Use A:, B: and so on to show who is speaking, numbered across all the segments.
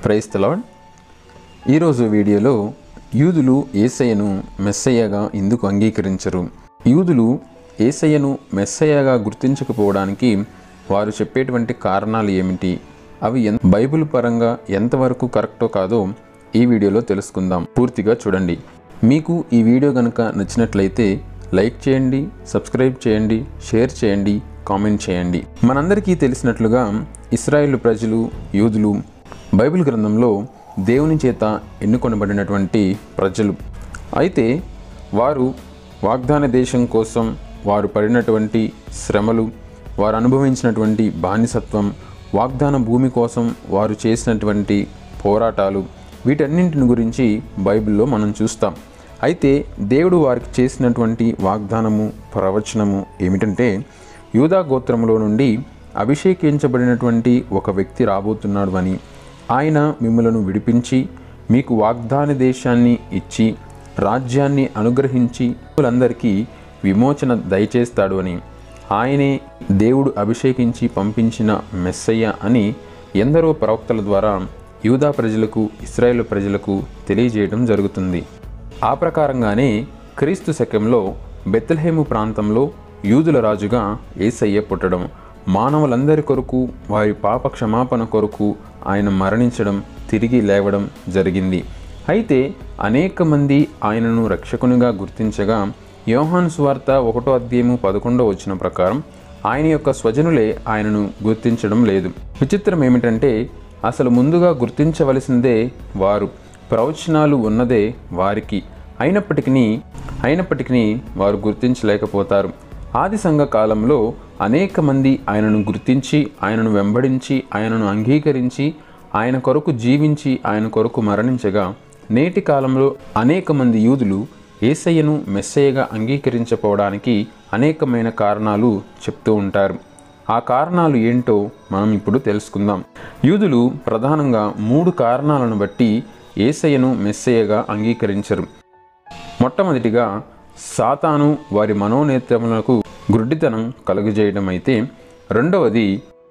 A: క్రైస్తలాడ్ ఈరోజు వీడియోలో యూదులు ఏసయ్యను మెస్సయ్యగా ఎందుకు అంగీకరించరు యూదులు ఏసయ్యను మెస్సయ్యగా గుర్తించకపోవడానికి వారు చెప్పేటువంటి కారణాలు ఏమిటి అవి ఎన్ బైబిల్ పరంగా ఎంతవరకు కరెక్టో కాదో ఈ వీడియోలో తెలుసుకుందాం పూర్తిగా చూడండి మీకు ఈ వీడియో కనుక నచ్చినట్లయితే లైక్ చేయండి సబ్స్క్రైబ్ చేయండి షేర్ చేయండి కామెంట్ చేయండి మనందరికీ తెలిసినట్లుగా ఇస్రాయేల్ ప్రజలు యూదులు బైబిల్ గ్రంథంలో దేవుని చేత ఎన్నుకొనబడినటువంటి ప్రజలు అయితే వారు వాగ్దాన దేశం కోసం వారు పడినటువంటి శ్రమలు వారు అనుభవించినటువంటి బానిసత్వం వాగ్దాన భూమి కోసం వారు చేసినటువంటి పోరాటాలు వీటన్నింటిని గురించి బైబిల్లో మనం చూస్తాం అయితే దేవుడు వారికి చేసినటువంటి వాగ్దానము ప్రవచనము ఏమిటంటే యూదా గోత్రములో నుండి అభిషేకించబడినటువంటి ఒక వ్యక్తి రాబోతున్నాడు అని ఆయన మిమ్మలను విడిపించి మీకు వాగ్దాన దేశాన్ని ఇచ్చి రాజ్యాన్ని అనుగ్రహించి అందరికీ విమోచన దయచేస్తాడు అని ఆయనే దేవుడు అభిషేకించి పంపించిన మెస్సయ్య అని ఎందరో ప్రవక్తల ద్వారా యూదా ప్రజలకు ఇస్రాయేల్ ప్రజలకు తెలియజేయడం జరుగుతుంది ఆ ప్రకారంగానే క్రీస్తు శకంలో బెత్తల్హేము ప్రాంతంలో యూదుల రాజుగా ఏసయ్య పుట్టడం మానవులందరి కొరకు వారి పాప క్షమాపణ కొరకు ఆయన మరణించడం తిరిగి లేవడం జరిగింది అయితే అనేక మంది ఆయనను రక్షకునిగా గుర్తించగా యోహాను స్వార్త ఒకటో అధ్యాయము పదకొండో వచ్చిన ప్రకారం ఆయన యొక్క స్వజనులే ఆయనను గుర్తించడం లేదు విచిత్రం ఏమిటంటే అసలు ముందుగా గుర్తించవలసిందే వారు ప్రవచనాలు ఉన్నదే వారికి అయినప్పటికీ అయినప్పటికీ వారు గుర్తించలేకపోతారు ఆది సంఘ కాలంలో అనేక మంది ఆయనను గుర్తించి ఆయనను వెంబడించి ఆయనను అంగీకరించి ఆయన కొరకు జీవించి ఆయన కొరకు మరణించగా నేటి కాలంలో అనేక మంది యూదులు ఏసయ్యను మెస్సయ్యగా అంగీకరించకపోవడానికి అనేకమైన కారణాలు చెప్తూ ఉంటారు ఆ కారణాలు ఏంటో మనం ఇప్పుడు తెలుసుకుందాం యూదులు ప్రధానంగా మూడు కారణాలను బట్టి ఏసయ్యను మెస్సయ్యగా అంగీకరించరు మొట్టమొదటిగా సాతాను వారి మనోనేత్రములకు గుడ్డితనం కలుగజేయడం అయితే రెండవది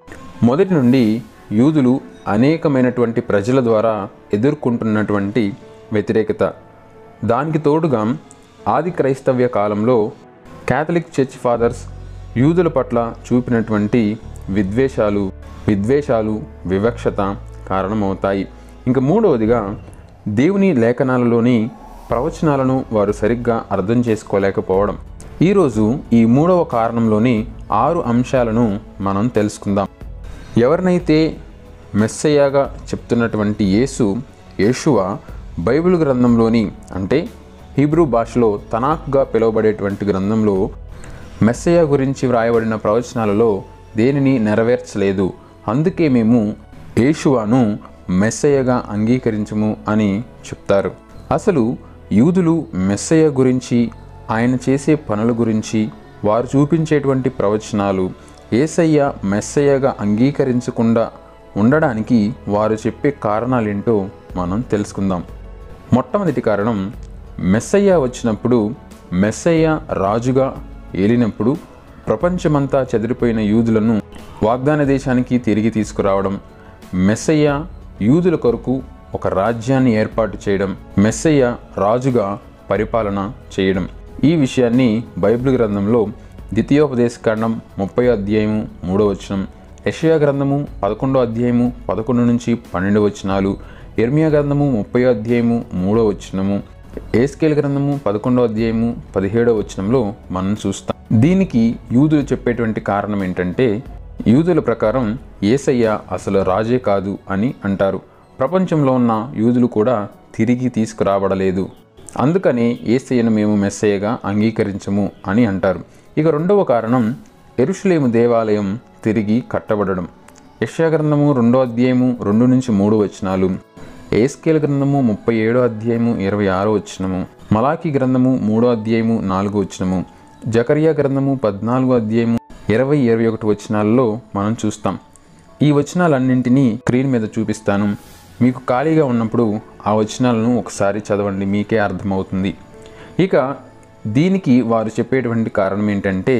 A: మొదటి నుండి యూదులు అనేకమైనటువంటి ప్రజల ద్వారా ఎదుర్కొంటున్నటువంటి వ్యతిరేకత దానికి తోడుగా ఆది క్రైస్తవ్య కాలంలో క్యాథలిక్ చర్చ్ ఫాదర్స్ యూదుల పట్ల చూపినటువంటి విద్వేషాలు విద్వేషాలు వివక్షత కారణమవుతాయి ఇంకా మూడవదిగా దేవుని లేఖనాలలోని ప్రవచనాలను వారు సరిగ్గా అర్థం చేసుకోలేకపోవడం ఈరోజు ఈ మూడవ కారణంలోని ఆరు అంశాలను మనం తెలుసుకుందాం ఎవరినైతే మెస్సయ్యగా చెప్తున్నటువంటి యేసు యేషువ బైబిల్ గ్రంథంలోని అంటే హీబ్రూ భాషలో తనాక్గా పిలువబడేటువంటి గ్రంథంలో మెస్సయ్య గురించి వ్రాయబడిన ప్రవచనాలలో దేనిని నెరవేర్చలేదు అందుకే మేము యేషువాను మెస్సయ్యగా అంగీకరించము అని చెప్తారు అసలు యూదులు మెస్సయ్య గురించి ఆయన చేసే పనుల గురించి వారు చూపించేటువంటి ప్రవచనాలు ఏసయ్య మెస్సయ్యగా అంగీకరించకుండా ఉండడానికి వారు చెప్పే కారణాలేంటో మనం తెలుసుకుందాం మొట్టమొదటి కారణం మెస్సయ్య వచ్చినప్పుడు మెస్సయ్య రాజుగా ఏలినప్పుడు ప్రపంచమంతా చెదిరిపోయిన యూదులను వాగ్దాన దేశానికి తిరిగి తీసుకురావడం మెస్సయ్య యూదుల కొరకు ఒక రాజ్యాన్ని ఏర్పాటు చేయడం మెస్సయ్య రాజుగా పరిపాలన చేయడం ఈ విషయాన్ని బైబిల్ గ్రంథంలో ద్వితీయోపదేశకాండం ముప్పై అధ్యాయము మూడో వచనం యషయా గ్రంథము పదకొండో అధ్యాయము పదకొండు నుంచి పన్నెండు వచనాలు ఎర్మియా గ్రంథము ముప్పై అధ్యాయము మూడో వచనము ఏస్కేల్ గ్రంథము పదకొండో అధ్యాయము పదిహేడో వచనంలో మనం చూస్తాం దీనికి యూదులు చెప్పేటువంటి కారణం ఏంటంటే యూదుల ప్రకారం ఏసయ్య అసలు రాజే కాదు అని అంటారు ప్రపంచంలో ఉన్న యూదులు కూడా తిరిగి తీసుకురాబడలేదు అందుకని ఏసయ్యను మేము మెస్సయ్యగా అంగీకరించము అని అంటారు ఇక రెండవ కారణం ఎరుషులేము దేవాలయం తిరిగి కట్టబడడం యశాగ్రంథము రెండో అధ్యాయము రెండు నుంచి మూడు వచనాలు ఏస్కేల్ గ్రంథము ముప్పై ఏడో అధ్యాయము ఇరవై ఆరో వచనము మలాకి గ్రంథము మూడో అధ్యాయము నాలుగో వచనము జకరియా గ్రంథము పద్నాలుగో అధ్యాయము ఇరవై ఇరవై ఒకటి వచనాలలో మనం చూస్తాం ఈ వచనాలన్నింటినీ స్క్రీన్ మీద చూపిస్తాను మీకు ఖాళీగా ఉన్నప్పుడు ఆ వచనాలను ఒకసారి చదవండి మీకే అర్థమవుతుంది ఇక దీనికి వారు చెప్పేటువంటి కారణం ఏంటంటే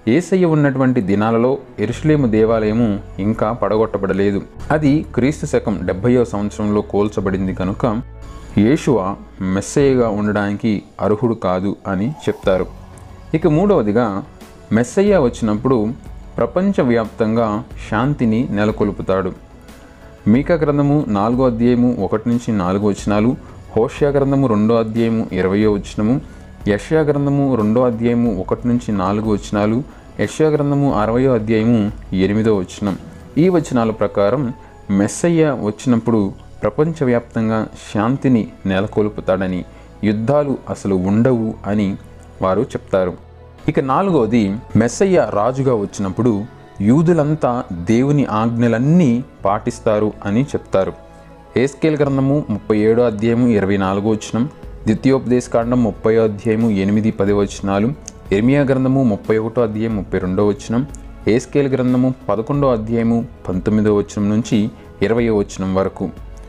A: ఏసయ్య ఉన్నటువంటి దినాలలో ఎరుషులేము దేవాలయము ఇంకా పడగొట్టబడలేదు అది క్రీస్తు శకం డెబ్భైవ సంవత్సరంలో కోల్చబడింది కనుక యేషువ మెస్సయ్యగా ఉండడానికి అర్హుడు కాదు అని చెప్తారు ఇక మూడవదిగా మెస్సయ్య వచ్చినప్పుడు ప్రపంచవ్యాప్తంగా శాంతిని నెలకొల్పుతాడు మీకా గ్రంథము నాలుగో అధ్యాయము ఒకటి నుంచి నాలుగు వచనాలు హోష్యా గ్రంథము రెండో అధ్యాయము ఇరవయో వచనము యష్యా గ్రంథము రెండో అధ్యాయము ఒకటి నుంచి నాలుగు వచనాలు యష్యా గ్రంథము అరవయో అధ్యాయము ఎనిమిదో వచనం ఈ వచనాల ప్రకారం మెస్సయ్య వచ్చినప్పుడు ప్రపంచవ్యాప్తంగా శాంతిని నెలకొల్పుతాడని యుద్ధాలు అసలు ఉండవు అని వారు చెప్తారు ఇక నాలుగోది మెస్సయ్య రాజుగా వచ్చినప్పుడు యూదులంతా దేవుని ఆజ్ఞలన్నీ పాటిస్తారు అని చెప్తారు ఏస్కేల్ గ్రంథము ముప్పై ఏడో అధ్యాయము ఇరవై నాలుగో వచనం ద్వితీయోపదేశ కాండం ముప్పై అధ్యాయము ఎనిమిది పది వచనాలు ఎర్మియా గ్రంథము ముప్పై ఒకటో అధ్యాయం ముప్పై రెండో వచనం ఏస్కేల్ గ్రంథము పదకొండో అధ్యాయము పంతొమ్మిదో వచనం నుంచి ఇరవయో వచనం వరకు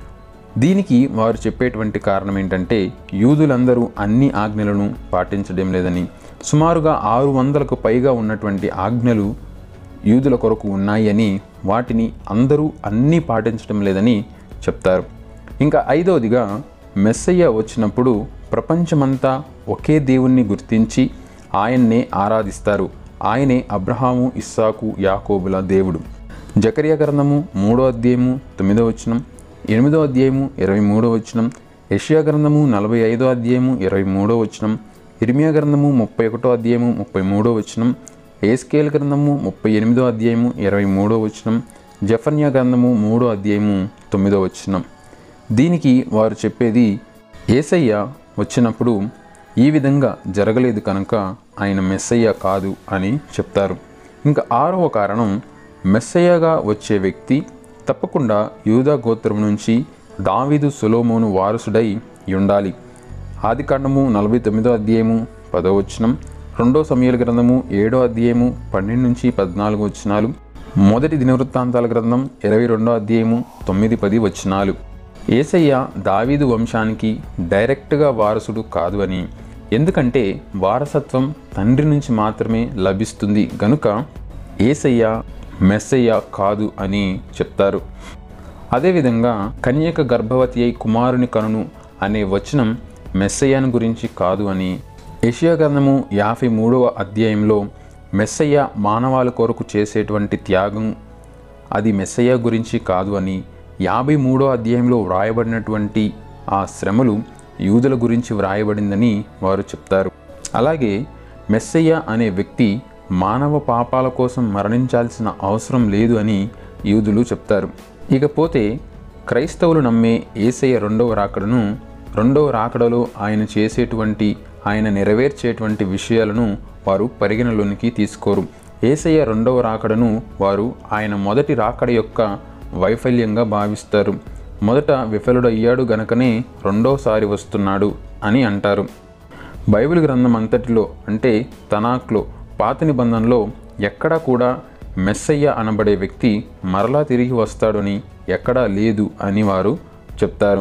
A: దీనికి వారు చెప్పేటువంటి కారణం ఏంటంటే యూదులందరూ అన్ని ఆజ్ఞలను పాటించడం లేదని సుమారుగా ఆరు వందలకు పైగా ఉన్నటువంటి ఆజ్ఞలు యూదుల కొరకు ఉన్నాయి అని వాటిని అందరూ అన్నీ పాటించడం లేదని చెప్తారు ఇంకా ఐదవదిగా మెస్సయ్య వచ్చినప్పుడు ప్రపంచమంతా ఒకే దేవుణ్ణి గుర్తించి ఆయన్నే ఆరాధిస్తారు ఆయనే అబ్రహాము ఇస్సాకు యాకోబుల దేవుడు జకరియా గ్రంథము మూడో అధ్యాయము తొమ్మిదో వచనం ఎనిమిదో అధ్యాయము ఇరవై మూడో వచనం యెషయా గ్రంథము నలభై ఐదో అధ్యాయము ఇరవై మూడో వచనం ఇర్మియా గ్రంథము ముప్పై ఒకటో అధ్యాయము ముప్పై మూడో వచనం ఏస్కేల్ గ్రంథము ముప్పై ఎనిమిదో అధ్యాయము ఇరవై మూడో వచనం జఫన్యా గ్రంథము మూడో అధ్యాయము తొమ్మిదో వచనం దీనికి వారు చెప్పేది ఏసయ్య వచ్చినప్పుడు ఈ విధంగా జరగలేదు కనుక ఆయన మెస్సయ్య కాదు అని చెప్తారు ఇంకా ఆరవ కారణం మెస్సయ్యగా వచ్చే వ్యక్తి తప్పకుండా యూదా గోత్రం నుంచి దావీదు సులోమోను వారసుడై ఉండాలి ఆదికాండము నలభై తొమ్మిదో అధ్యాయము పదో వచనం రెండో సమయాల గ్రంథము ఏడో అధ్యాయము పన్నెండు నుంచి పద్నాలుగు వచనాలు మొదటి దినవృత్తాంతాల గ్రంథం ఇరవై రెండో అధ్యాయము తొమ్మిది పది వచనాలు ఏసయ్య దావీదు వంశానికి డైరెక్ట్గా వారసుడు కాదు అని ఎందుకంటే వారసత్వం తండ్రి నుంచి మాత్రమే లభిస్తుంది గనుక ఏసయ్య మెస్సయ్య కాదు అని చెప్తారు అదేవిధంగా కన్యక గర్భవతి అయి కుమారుని కనును అనే వచనం మెస్సయ్యను గురించి కాదు అని యెషయా గ్రంథము యాభై మూడవ అధ్యాయంలో మెస్సయ్య మానవాళి కొరకు చేసేటువంటి త్యాగం అది మెస్సయ్య గురించి కాదు అని యాభై మూడో అధ్యాయంలో వ్రాయబడినటువంటి ఆ శ్రమలు యూదుల గురించి వ్రాయబడిందని వారు చెప్తారు అలాగే మెస్సయ్య అనే వ్యక్తి మానవ పాపాల కోసం మరణించాల్సిన అవసరం లేదు అని యూదులు చెప్తారు ఇకపోతే క్రైస్తవులు నమ్మే ఏసయ్య రెండవ రాకడను రెండవ రాకడలో ఆయన చేసేటువంటి ఆయన నెరవేర్చేటువంటి విషయాలను వారు పరిగణలోనికి తీసుకోరు ఏసయ్య రెండవ రాకడను వారు ఆయన మొదటి రాకడ యొక్క వైఫల్యంగా భావిస్తారు మొదట విఫలుడయ్యాడు గనకనే రెండోసారి వస్తున్నాడు అని అంటారు బైబిల్ గ్రంథం అంతటిలో అంటే తనాక్లో పాత నిబంధనలో ఎక్కడా కూడా మెస్సయ్య అనబడే వ్యక్తి మరలా తిరిగి వస్తాడని ఎక్కడా లేదు అని వారు చెప్తారు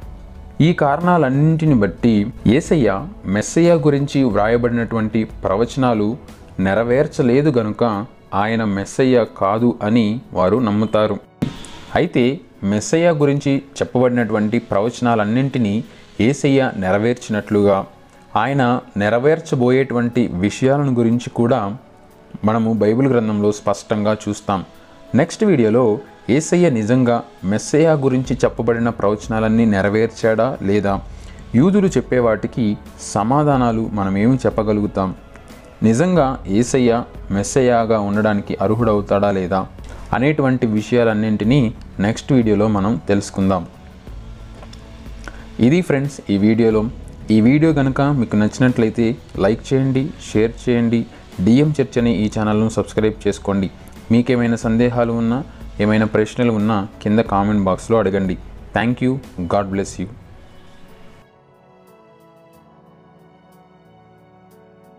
A: ఈ కారణాలన్నింటిని బట్టి ఏసయ్య మెస్సయ్య గురించి వ్రాయబడినటువంటి ప్రవచనాలు నెరవేర్చలేదు గనుక ఆయన మెస్సయ్య కాదు అని వారు నమ్ముతారు అయితే మెస్సయ్య గురించి చెప్పబడినటువంటి ప్రవచనాలన్నింటినీ ఏసయ్య నెరవేర్చినట్లుగా ఆయన నెరవేర్చబోయేటువంటి విషయాలను గురించి కూడా మనము బైబిల్ గ్రంథంలో స్పష్టంగా చూస్తాం నెక్స్ట్ వీడియోలో ఏసయ్య నిజంగా మెస్సయ్య గురించి చెప్పబడిన ప్రవచనాలన్నీ నెరవేర్చాడా లేదా యూదులు చెప్పే వాటికి సమాధానాలు మనం ఏమి చెప్పగలుగుతాం నిజంగా ఏసయ్య మెస్సయ్యగా ఉండడానికి అర్హుడవుతాడా లేదా అనేటువంటి విషయాలన్నింటినీ నెక్స్ట్ వీడియోలో మనం తెలుసుకుందాం ఇది ఫ్రెండ్స్ ఈ వీడియోలో ఈ వీడియో కనుక మీకు నచ్చినట్లయితే లైక్ చేయండి షేర్ చేయండి డిఎం చర్చ్ అనే ఈ ఛానల్ను సబ్స్క్రైబ్ చేసుకోండి మీకేమైనా సందేహాలు ఉన్నా ఏమైనా ప్రశ్నలు ఉన్నా కింద కామెంట్ బాక్స్లో అడగండి thank you god bless you